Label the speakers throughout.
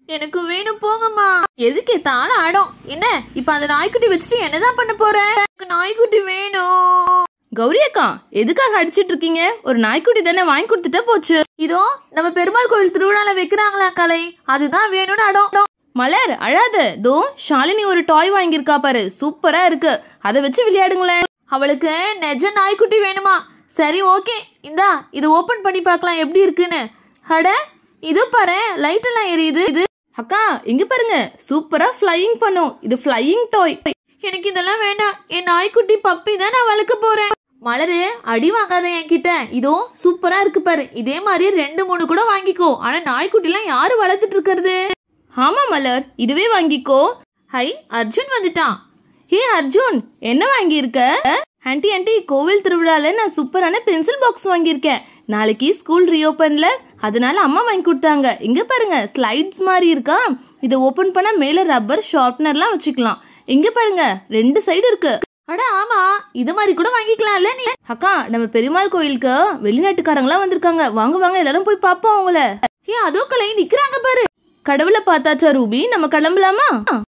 Speaker 1: எனக்கு வேணும் போங்கம்மா எதுக்கு தான ஆடும் என்ன இப்ப அந்த நாய்க்குட்டி வச்சுட்டு என்னதான் பண்ண போற எனக்கு நாய்க்குட்டி வேணும்
Speaker 2: கௌரி அக்கா எதுக்காக அடிச்சிட்டு இருக்கீங்க ஒரு நாய்க்குட்டி தானே வாங்கி கொடுத்துட்டா போச்சு
Speaker 1: இதோ நம்ம பெருமாள் கோவில் திருவிழால வைக்கிறாங்களா கலை அதுதான் வேணும்னு அடம்
Speaker 2: மலர் அழாத தோ ஷாலினி ஒரு டாய் வாங்கியிருக்கா பாரு சூப்பரா இருக்கு அதை வச்சு விளையாடுங்களேன்
Speaker 1: அவளுக்கு நெஜ நாய்க்குட்டி வேணுமா சரி ஓகே இந்தா இது ஓபன் பண்ணி பார்க்கலாம் எப்படி இருக்குன்னு அட இது பாரு லைட் எல்லாம் எரியுது இது
Speaker 2: அக்கா இங்க பாருங்க சூப்பரா ஃப்ளையிங் பண்ணும் இது ஃப்ளையிங் டாய்
Speaker 1: எனக்கு இதெல்லாம் வேண்டாம் என் நாய்க்குட்டி பப்பி தான் நான் வளர்க்க போறேன் மலரு அடி வாங்காத என்கிட்ட இதோ சூப்பரா இருக்கு பாரு இதே மாதிரி ரெண்டு மூணு கூட வாங்கிக்கோ ஆனா நாய்க்குட்டிலாம் யாரு வளர்த்துட்டு இருக்கிறது
Speaker 2: ஆமா மலர் இதுவே வாங்கிக்கோ
Speaker 1: ஹை அர்ஜுன் வந்துட்டான்
Speaker 2: ஹே அர்ஜுன் என்ன வாங்கியிருக்க ஆன்ட்டி ஆன்ட்டி கோவில் திருவிழால நான் சூப்பரான பென்சில் பாக்ஸ் வாங்கியிருக்கேன் நாளைக்கு ஸ்கூல் ரீஓப்பன்ல அதனால அம்மா வாங்கி கொடுத்தாங்க இங்க பாருங்க ஸ்லைட்ஸ் மாதிரி இருக்கா இதை ஓபன் பண்ணா மேல ரப்பர் ஷார்ப்னர்லாம் வச்சுக்கலாம் இங்க பாருங்க ரெண்டு சைடு இருக்கு
Speaker 1: அட ஆமா இது மாதிரி கூட வாங்கிக்கலாம்ல நீ
Speaker 2: அக்கா நம்ம பெருமாள் கோயிலுக்கு வெளிநாட்டுக்காரங்களாம் வந்திருக்காங்க வாங்க வாங்க எல்லாரும் போய் பாப்போம் அவங்கள
Speaker 1: ஏ அதோ கலை நிக்கிறாங்க பாரு
Speaker 2: கடவுளை பார்த்தாச்சா ரூபி நம்ம கிளம்பலாமா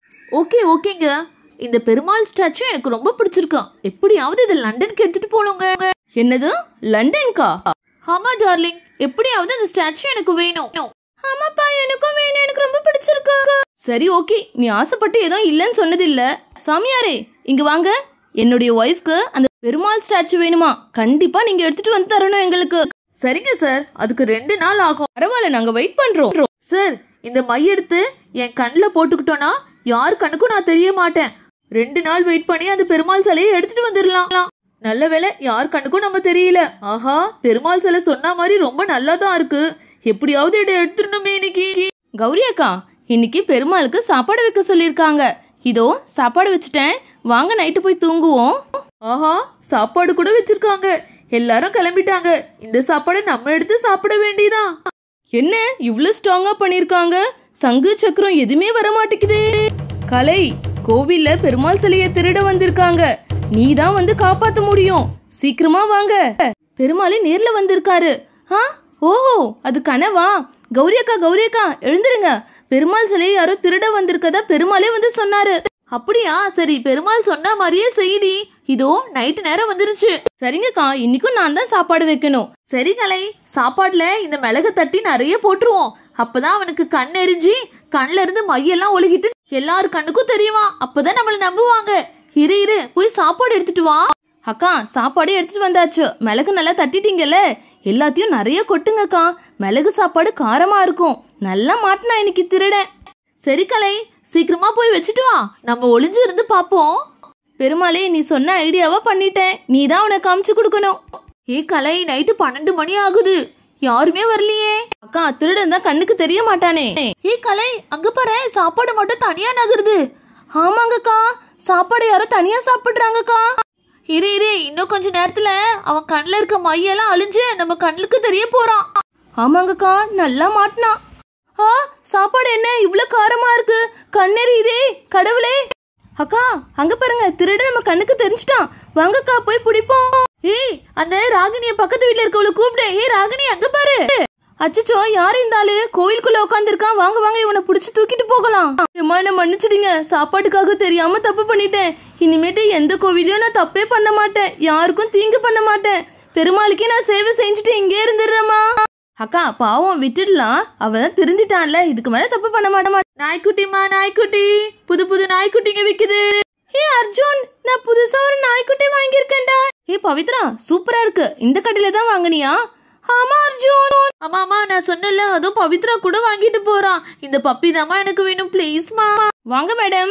Speaker 1: ஓகே ஓகேங்க இந்த பெருமாள் ஸ்டாச்சு எனக்கு ரொம்ப பிடிச்சிருக்கும் எப்படியாவது இதை லண்டனுக்கு எடுத்துட்டு போகணுங்க
Speaker 2: என்னது லண்டன்கா
Speaker 1: ஆமா டார்லிங் எப்படியாவது இந்த ஸ்டாச்சு எனக்கு வேணும்
Speaker 2: ஆமாப்பா எனக்கும் வேணும் எனக்கு ரொம்ப பிடிச்சிருக்கு சரி ஓகே நீ ஆசைப்பட்டு எதுவும் இல்லைன்னு சொன்னது இல்ல சாமியாரே இங்க வாங்க என்னுடைய ஒய்ஃப்க்கு அந்த பெருமாள் ஸ்டாச்சு வேணுமா கண்டிப்பா நீங்க எடுத்துட்டு வந்து தரணும் எங்களுக்கு
Speaker 1: சரிங்க சார் அதுக்கு ரெண்டு நாள் ஆகும்
Speaker 2: பரவாயில்ல நாங்க வெயிட் பண்றோம்
Speaker 1: சார் இந்த மை எடுத்து என் கண்ணில் போட்டுக்கிட்டோன்னா யார் கண்ணுக்கும் நான் தெரிய மாட்டேன் ரெண்டு நாள் வெயிட் பண்ணி அந்த பெருமாள் சிலையை எடுத்துட்டு வந்துடலாம் நல்ல வேளை யார் கண்ணுக்கும் நம்ம தெரியல ஆஹா பெருமாள் சிலை சொன்ன மாதிரி ரொம்ப நல்லா தான் இருக்கு எப்படியாவது இதை எடுத்துடணுமே இன்னைக்கு
Speaker 2: கௌரி அக்கா இன்னைக்கு பெருமாளுக்கு சாப்பாடு வைக்க சொல்லியிருக்காங்க இதோ சாப்பாடு வச்சுட்டேன் வாங்க நைட்டு போய் தூங்குவோம்
Speaker 1: ஆஹா சாப்பாடு கூட வச்சிருக்காங்க எல்லாரும் கிளம்பிட்டாங்க இந்த சாப்பாடை நம்ம எடுத்து சாப்பிட வேண்டியதான்
Speaker 2: என்ன இவ்ளோ ஸ்ட்ராங்கா பண்ணிருக்காங்க சங்கு சக்கரம் எதுவுமே வர மாட்டேங்குது கலை கோவில்ல பெருமாள் சிலைய திருட வந்திருக்காங்க நீ தான் வந்து காப்பாத்த முடியும் சீக்கிரமா வாங்க பெருமாளே நேர்ல வந்திருக்காரு ஆ ஓஹோ அது கனவா கௌரி அக்கா கௌரி அக்கா எழுந்திருங்க பெருமாள் சிலையை யாரோ திருட வந்திருக்கதா பெருமாளே வந்து சொன்னாரு
Speaker 1: அப்படியா சரி பெருமாள் சொன்ன மாதிரியே செய்டி இதோ நைட்டு நேரம் வந்துருச்சு
Speaker 2: சரிங்கக்கா இன்னைக்கும் நான் தான் சாப்பாடு வைக்கணும்
Speaker 1: சரி கலை சாப்பாடுல இந்த மிளகு தட்டி நிறைய போட்டுருவோம் அப்பதான் அவனுக்கு கண் எரிஞ்சு கண்ணுல இருந்து மையெல்லாம் ஒழுகிட்டு எல்லார் கண்ணுக்கும் தெரியுமா அப்பதான் நம்மள நம்புவாங்க இரு இரு போய் சாப்பாடு எடுத்துட்டு வா
Speaker 2: அக்கா சாப்பாடு எடுத்துட்டு வந்தாச்சு மிளகு நல்லா தட்டிட்டீங்கல்ல எல்லாத்தையும் நிறைய கொட்டுங்கக்கா மிளகு சாப்பாடு காரமா இருக்கும் நல்லா மாட்டினா இன்னைக்கு திருடன்
Speaker 1: சரி கலை சீக்கிரமா போய் வச்சுட்டு வா நம்ம ஒளிஞ்சு இருந்து பாப்போம்
Speaker 2: பெருமாளே நீ சொன்ன ஐடியாவா பண்ணிட்டேன் நீ தான் உனக்கு காமிச்சு கொடுக்கணும்
Speaker 1: ஏ கலை நைட்டு பன்னெண்டு மணி ஆகுது யாருமே வரலையே
Speaker 2: அக்கா திருடன் தான் கண்ணுக்கு தெரிய மாட்டானே
Speaker 1: ஏ கலை அங்க பாரு சாப்பாடு மட்டும் தனியா நகருது
Speaker 2: ஆமாங்கக்கா சாப்பாடு யாரோ தனியா சாப்பிடுறாங்கக்கா
Speaker 1: இரு இரு இன்னும் கொஞ்ச நேரத்துல அவன் கண்ணுல இருக்க மையெல்லாம் அழிஞ்சு நம்ம கண்ணுக்கு தெரிய போறான்
Speaker 2: ஆமாங்கக்கா நல்லா மாட்டினான் ஆ சாப்பாடு என்ன இவ்ளோ காரமா இருக்கு கண்ணெறியுதே கடவுளே அக்கா அங்க பாருங்க திருடன் நம்ம கண்ணுக்கு தெரிஞ்சிட்டான் வாங்கக்கா போய் பிடிப்போம்
Speaker 1: ஏய் அந்த ராகினிய பக்கத்து வீட்ல இருக்கவள கூப்பிடு ஏய் ராகினி அங்க பாரு
Speaker 2: அச்சச்சோ யார் இந்த ஆளு கோயிலுக்குள்ள உட்காந்துருக்கான் வாங்க வாங்க இவனை புடிச்சு தூக்கிட்டு போகலாம் அம்மா என்ன மன்னிச்சிடுங்க சாப்பாட்டுக்காக தெரியாம தப்பு பண்ணிட்டேன் இனிமேட்டு எந்த கோவிலையும் நான் தப்பே பண்ண மாட்டேன் யாருக்கும் தீங்கு பண்ண மாட்டேன் பெருமாளுக்கே நான் சேவை செஞ்சுட்டு இங்கே இருந்துடுறேம்மா அக்கா பாவம் விட்டுடலாம் அவன் திருந்திட்டான்ல இதுக்கு மேல தப்பு பண்ண மாட்டேன்
Speaker 1: நாய்க்குட்டிமா நாய்க்குட்டி புது புது நாய்க்குட்டிங்க விக்குது
Speaker 2: ஏ அர்ஜுன் நான் புதுசா ஒரு நாய்க்குட்டி வாங்கியிருக்கேன்டா ஏ பவித்ரா சூப்பரா இருக்கு இந்த கடையில தான் வாங்குனியா ஆமா அர்ஜுன்
Speaker 1: ஆமா ஆமா நான் சொன்னல அதுவும் பவித்ரா கூட வாங்கிட்டு போறான் இந்த பப்பி தாமா எனக்கு வேணும் ப்ளீஸ்மா
Speaker 2: வாங்க மேடம்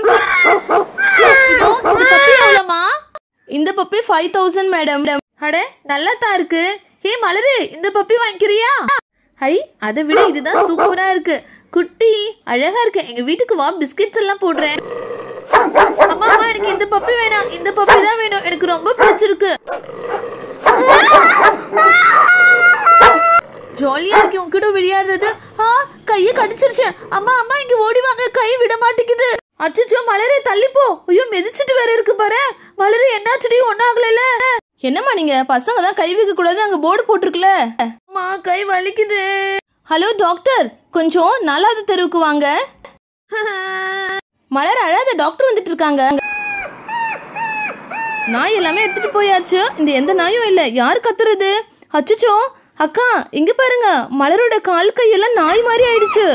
Speaker 1: இதோ இந்த பப்பி எவ்வளோமா
Speaker 2: இந்த பப்பி ஃபைவ் தௌசண்ட் மேடம்
Speaker 1: அட நல்லா தான் இருக்கு ஹே மலரு இந்த பப்பி வாங்கிக்கிறியா ஹை அதை விட இதுதான் சூப்பரா இருக்கு குட்டி அழகா இருக்கு எங்க வீட்டுக்கு வா பிஸ்கெட்ஸ் எல்லாம் போடுறேன் அம்மா அம்மா எனக்கு இந்த பப்பி வேணாம் இந்த பப்பி தான் வேணும் எனக்கு ரொம்ப பிடிச்சிருக்கு ஜாலியா இருக்கு உன்கிட்ட விளையாடுறது ஆ கைய கடிச்சிருச்சு அம்மா அம்மா இங்க ஓடி வாங்க கை விட மாட்டேங்குது அச்சச்சோ மலரே தள்ளி போ ஐயோ மிதிச்சிட்டு வேற இருக்கு பாரு மலரு என்னாச்சுடி ஒன்னாகல
Speaker 2: என்னம்மா நீங்க பசங்க தான் கை வைக்க கூடாது அங்க போர்டு போட்டிருக்குல
Speaker 1: அம்மா கை வலிக்குது
Speaker 2: ஹலோ டாக்டர் கொஞ்சம் நாலாவது தெருவுக்கு வாங்க மலர் அழாத டாக்டர் வந்துட்டு இருக்காங்க நாய் எல்லாமே எடுத்துட்டு போயாச்சு இந்த எந்த நாயும் இல்ல யார் கத்துறது அச்சச்சோ அக்கா இங்க பாருங்க மலரோட கால் கையெல்லாம் நாய் மாதிரி ஆயிடுச்சு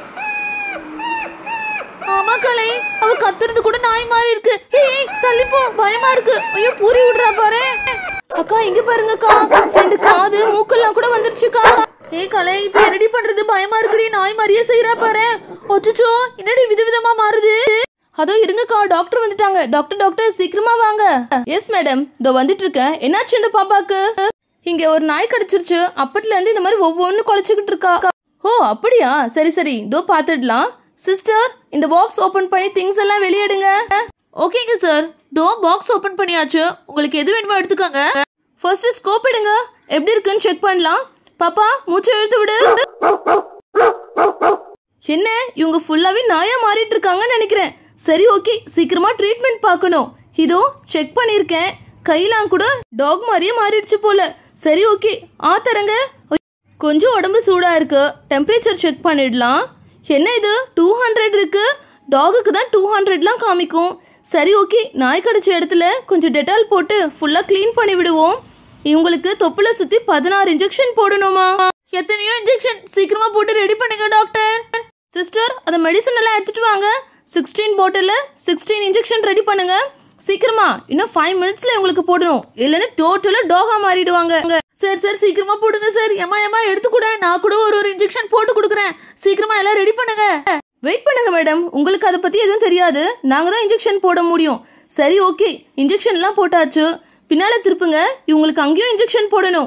Speaker 1: ஆமா கலை அவ கத்துறது கூட நாய் மாதிரி இருக்கு ஏய் தள்ளிப்போ பயமா இருக்கு ஐயோ பூரி விடுறா பாரு
Speaker 2: அக்கா இங்க பாருங்கக்கா ரெண்டு காது மூக்கெல்லாம் கூட வந்துருச்சுக்கா
Speaker 1: ஏய் கலை இப்ப என்னடி பண்றது பயமா இருக்குடி நாய் மாதிரியே செய்யறா பாரு ஒச்சுச்சோ என்னடி விதவிதமா மாறுது
Speaker 2: அதோ இருங்கக்கா டாக்டர் வந்துட்டாங்க டாக்டர் டாக்டர் சீக்கிரமா வாங்க எஸ் மேடம் இதோ வந்துட்டு இருக்கேன் என்னாச்சு இந்த பாப்பாக்கு இங்க ஒரு நாய் கடிச்சிருச்சு அப்பத்துல இருந்து இந்த மாதிரி ஒவ்வொன்னு குலைச்சுக்கிட்டு இருக்கா ஓ அப்படியா சரி சரி இதோ பாத்துடலாம் சிஸ்டர் இந்த பாக்ஸ் ஓபன் பண்ணி திங்ஸ் எல்லாம் வெளியேடுங்க
Speaker 1: ஓகேங்க சார் தோ பாக்ஸ் ஓபன் பண்ணியாச்சு உங்களுக்கு எது வேணுமோ எடுத்துக்கோங்க
Speaker 2: ஃபர்ஸ்ட் ஸ்கோப் எடுங்க எப்படி இருக்குன்னு செக் பண்ணலாம் பாப்பா மூச்சை இழுத்து விடு என்ன இவங்க ஃபுல்லாவே நாயா மாறிட்டு இருக்காங்கன்னு நினைக்கிறேன் சரி ஓகே சீக்கிரமா ட்ரீட்மெண்ட் பார்க்கணும் இதோ செக் பண்ணியிருக்கேன் கையெல்லாம் கூட டாக் மாதிரியே மாறிடுச்சு போல சரி ஓகே ஆத்தரங்க கொஞ்சம் உடம்பு சூடா இருக்கு டெம்பரேச்சர் செக் பண்ணிடலாம் என்ன இது டூ ஹண்ட்ரட் இருக்கு டாகுக்கு தான் டூ ஹண்ட்ரட்லாம் காமிக்கும் சரி ஓகே நாய் கடிச்ச இடத்துல கொஞ்சம் டெட்டால் போட்டு ஃபுல்லாக க்ளீன் பண்ணி விடுவோம் இவங்களுக்கு தொப்புல சுத்தி பதினாறு இன்ஜெக்ஷன் போடணுமா
Speaker 1: எத்தனையோ இன்ஜெக்ஷன் சீக்கிரமா போட்டு ரெடி பண்ணுங்க டாக்டர்
Speaker 2: சிஸ்டர் அந்த மெடிசன் எல்லாம் எடுத்துட்டு வாங்க sixteen bottle sixteen injection ready பண்ணுங்க சீக்கிரமா இன்னும் ஃபைவ் மினிட்ஸ்ல உங்களுக்கு போடணும் இல்லைன்னா டோட்டலா டாகா மாறிடுவாங்க
Speaker 1: சார் சார் சீக்கிரமா போடுங்க சார் ஏமா ஏமா எடுத்து கூட நான் கூட ஒரு ஒரு இன்ஜெக்ஷன் போட்டு கொடுக்குறேன் சீக்கிரமா எல்லாம் ரெடி பண்ணுங்க
Speaker 2: வெயிட் பண்ணுங்க மேடம் உங்களுக்கு அதை பத்தி எதுவும் தெரியாது நாங்க தான் இன்ஜெக்ஷன் போட முடியும் சரி ஓகே இன்ஜெக்ஷன்லாம் போட்டாச்சு பின்னால திருப்புங்க இவங்களுக்கு அங்கேயும் இன்ஜெக்ஷன் போடணும்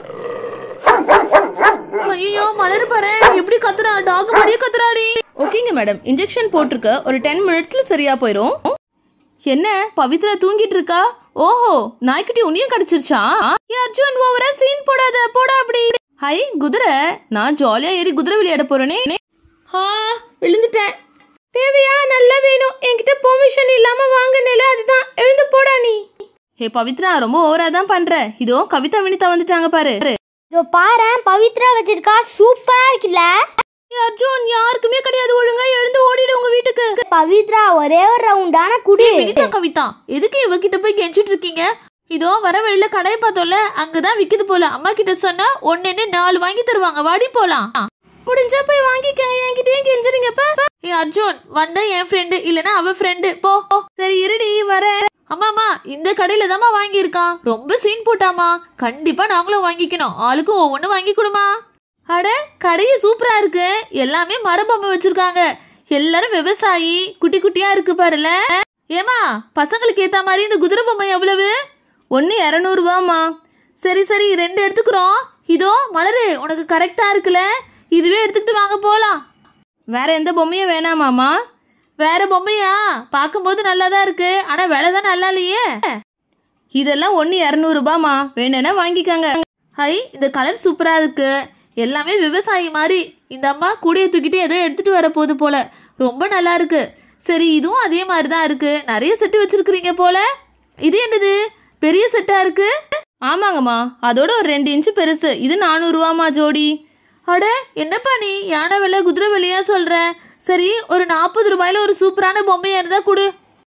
Speaker 1: ஐயோ மலர் பாரு எப்படி கத்துறா டாக் மாதிரியே கத்துறாடி
Speaker 2: ஓகேங்க மேடம் இன்ஜெக்ஷன் போட்டிருக்க ஒரு டென் மினிட்ஸ்ல சரியா போயிடும் என்ன பவித்ரா தூங்கிட்டு இருக்கா ஓஹோ நாய்க்குட்டி உன்னையும் கடிச்சிருச்சா ஏ அர்ஜுன் ஓவரா சீன் போடாத போடா அப்படி ஹை குதிரை நான் ஜாலியா ஏறி குதிரை விளையாட போறேனே ஆ விழுந்துட்டேன் தேவையா நல்லா வேணும் என்கிட்ட பெர்மிஷன் இல்லாம வாங்கினேல அதுதான் எழுந்து போடா நீ ஹே பவித்ரா ரொம்ப ஓவரா தான் பண்ற இதோ கவிதா வினிதா வந்துட்டாங்க பாரு
Speaker 3: இதோ பாரேன் பவித்ரா வச்சிருக்கா சூப்பரா இருக்குல்ல
Speaker 2: ஏ அர்ஜுன் யாருக்குமே கிடையாது ஒழுங்கா எழுந்து ஓடிடு உங்க வீட்டுக்கு
Speaker 3: பவித்ரா ஒரே ஒரு ரவுண்டான குடி
Speaker 1: வினிதா கவிதா எதுக்கு இவகிட்ட போய் கெஞ்சிட்டு இருக்கீங்க இதோ வர வழியில கடையை பார்த்தோம்ல அங்கதான் விக்குது போல அம்மா கிட்ட சொன்னா ஒன்னு நாலு வாங்கி தருவாங்க வாடி போலாம்
Speaker 2: முடிஞ்சா போய் வாங்கிக்கங்க என்கிட்டயும் கெஞ்சுறீங்க இப்ப
Speaker 1: ஏ அர்ஜுன் வந்த என் ஃப்ரெண்டு இல்லனா அவ ஃப்ரெண்டு போ போ. சரி இருடி வரேன் அம்மாமா இந்த கடையில தாம்மா வாங்கியிருக்கான் ரொம்ப சீன் போட்டாமா கண்டிப்பா நாங்களும் வாங்கிக்கணும் ஆளுக்கும் ஒவ்வொன்று வாங்கி கொடுமா அட கடையே சூப்பரா இருக்கு எல்லாமே மரபொம்மை வச்சிருக்காங்க எல்லாரும் விவசாயி குட்டி குட்டியா இருக்கு பாருல ஏமா பசங்களுக்கு ஏத்த மாதிரி இந்த குதிரை பொம்மை எவ்வளவு
Speaker 2: ஒன்னு இரநூறுவாமா
Speaker 1: சரி சரி ரெண்டு எடுத்துக்கிறோம் இதோ மலரு உனக்கு கரெக்டா இருக்குல்ல இதுவே எடுத்துக்கிட்டு வாங்க போலாம்
Speaker 2: வேற எந்த பொம்மையும் வேணாமாமா
Speaker 1: வேற பொம்மையா பார்க்கும்போது நல்லா தான் இருக்கு ஆனா விலை தான் நல்லா இல்லையே
Speaker 2: இதெல்லாம் ஒன்னு இரநூறுபாமா வேணும்னா வாங்கிக்கங்க
Speaker 1: ஹை இந்த கலர் சூப்பரா இருக்கு எல்லாமே விவசாயி மாதிரி இந்த அம்மா கூடைய தூக்கிட்டு ஏதோ எடுத்துட்டு வர போகுது போல ரொம்ப நல்லா இருக்கு சரி இதுவும் அதே மாதிரி தான் இருக்கு நிறைய செட்டு வச்சிருக்கிறீங்க போல இது என்னது பெரிய செட்டா இருக்கு
Speaker 2: ஆமாங்கம்மா அதோட ஒரு ரெண்டு இன்ச்சு பெருசு இது நானூறுவாமா ஜோடி
Speaker 1: அட என்னப்பா நீ யானை விலை குதிரை விலையா சொல்ற சரி ஒரு நாற்பது ரூபாயில ஒரு சூப்பரான பொம்மையா இருந்தா கொடு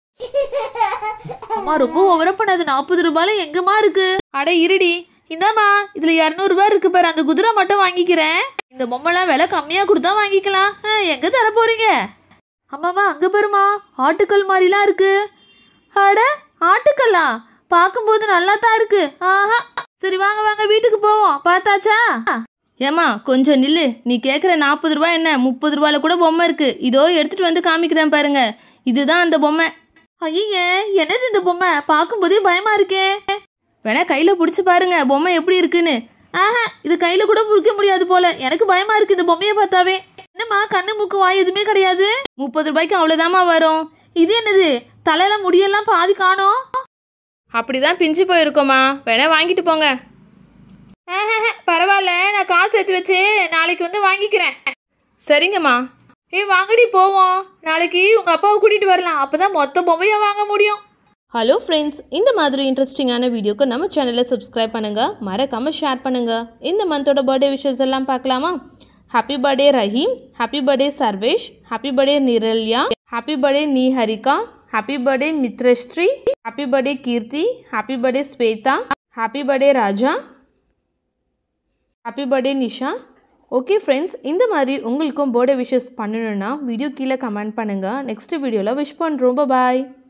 Speaker 1: அம்மா ரொம்ப ஓவரா பண்ணாது நாற்பது ரூபாயில எங்கம்மா இருக்கு அட இருடி இந்தாம்மா இதுல இரநூறுபா இருக்கு பாரு அந்த குதிரை மட்டும் வாங்கிக்கிறேன் இந்த பொம்மைலாம் விலை கம்மியா கொடுத்தா வாங்கிக்கலாம் ஆ, எங்க தர போறீங்க அம்மாமா அங்க பாருமா ஆட்டுக்கல் மாதிரிலாம் இருக்கு அட ஆட்டுக்கல்லா பார்க்கும்போது நல்லா தான் இருக்கு ஆஹா சரி வாங்க வாங்க வீட்டுக்கு போவோம் பார்த்தாச்சா
Speaker 2: ஏமா கொஞ்சம் நில்லு நீ கேட்குற நாற்பது ரூபாய் என்ன முப்பது ரூபாயில கூட பொம்மை இருக்கு இதோ எடுத்துட்டு வந்து காமிக்கிறேன் பாருங்க இதுதான் அந்த பொம்மை
Speaker 1: ஐயே என்னது இந்த பொம்மை பார்க்கும்போதே பயமா இருக்கே
Speaker 2: வேணா கையில பிடிச்சி பாருங்க பொம்மை எப்படி இருக்குன்னு
Speaker 1: ஆஹா இது கையில கூட பிடிக்க முடியாது போல எனக்கு பயமா இருக்கு இந்த பொம்மையை பார்த்தாவே என்னம்மா கண்ணு மூக்கு வாய் எதுவுமே கிடையாது
Speaker 2: முப்பது ரூபாய்க்கு அவ்வளோதாம்மா வரும்
Speaker 1: இது என்னது தலையில முடியெல்லாம் பாதி காணோம்
Speaker 2: அப்படிதான் பிஞ்சு போயிருக்கோமா வேணா வாங்கிட்டு போங்க
Speaker 1: ஆஹா, பரவாயில்ல நான் காசு எடுத்து வச்சு நாளைக்கு வந்து வாங்கிக்கிறேன்
Speaker 2: சரிங்கம்மா
Speaker 1: ஏய் வாங்கடி போவோம் நாளைக்கு உங்க அப்பாவை கூட்டிட்டு வரலாம் அப்பதான் மொத்த பொம்மையை வாங்க முடியும்
Speaker 2: ஹலோ ஃப்ரெண்ட்ஸ் இந்த மாதிரி இன்ட்ரெஸ்டிங்கான வீடியோக்கு நம்ம சேனலை சப்ஸ்கிரைப் பண்ணுங்கள் மறக்காமல் ஷேர் பண்ணுங்கள் இந்த மந்தோட பர்த்டே விஷஸ் எல்லாம் பார்க்கலாமா happy birthday Rahim happy birthday Sarvesh happy birthday Niralya happy birthday Neeharika happy birthday Mitrasri happy birthday Keerthi happy birthday Swetha happy birthday Raja happy birthday Nisha okay friends இந்த மாதிரி உங்களுக்கும் பர்த்டே விஷஸ் பண்ணணுன்னா வீடியோ கீழே கமெண்ட் பண்ணுங்கள் நெக்ஸ்ட் வீடியோவில் விஷ் பண்ணுறோம் பாய்